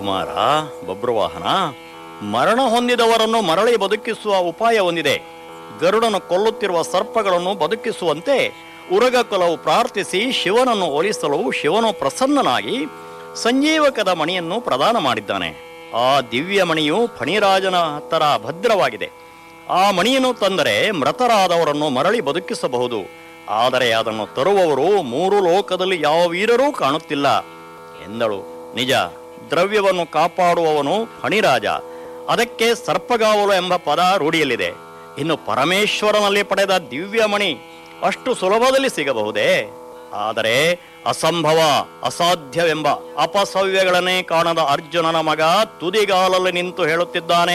ಕುಮಾರ ಬಬ್ರುವಾಹನ ಮರಣ ಹೊಂದಿದವರನ್ನು ಮರಳಿ ಬದುಕಿಸುವ ಉಪಾಯ ಹೊಂದಿದೆ ಗರುಡನು ಕೊಲ್ಲುತ್ತಿರುವ ಸರ್ಪಗಳನ್ನು ಬದುಕಿಸುವಂತೆ ಉರಗ ಕುಲವು ಪ್ರಾರ್ಥಿಸಿ ಶಿವನನ್ನು ಒಲಿಸಲು ಶಿವನು ಪ್ರಸನ್ನನಾಗಿ ಸಂಜೀವಕದ ಮಣಿಯನ್ನು ಪ್ರದಾನ ಮಾಡಿದ್ದಾನೆ ಆ ದಿವ್ಯ ಮಣಿಯು ಫಣಿರಾಜನ ಹತ್ತರ ಭದ್ರವಾಗಿದೆ ಆ ಮಣಿಯನ್ನು ತಂದರೆ ಮೃತರಾದವರನ್ನು ಮರಳಿ ಬದುಕಿಸಬಹುದು ಆದರೆ ಅದನ್ನು ತರುವವರು ಮೂರು ಲೋಕದಲ್ಲಿ ಯಾವ ವೀರರೂ ಕಾಣುತ್ತಿಲ್ಲ ಎಂದಳು ನಿಜ ದ್ರವ್ಯವನ್ನು ಕಾಪಾಡುವವನು ಫಣಿರಾಜ ಅದಕ್ಕೆ ಸರ್ಪಗಾವಲು ಎಂಬ ಪದ ರೂಢಿಯಲ್ಲಿದೆ ಇನ್ನು ಪರಮೇಶ್ವರನಲ್ಲಿ ಪಡೆದ ದಿವ್ಯಮಣಿ ಅಷ್ಟು ಸುಲಭದಲ್ಲಿ ಸಿಗಬಹುದೇ ಆದರೆ ಅಸಂಭವ ಅಸಾಧ್ಯವೆಂಬ ಅಪಸವ್ಯಗಳನ್ನೇ ಕಾಣದ ಅರ್ಜುನನ ಮಗ ತುದಿಗಾಲಲ್ಲಿ ನಿಂತು ಹೇಳುತ್ತಿದ್ದಾನೆ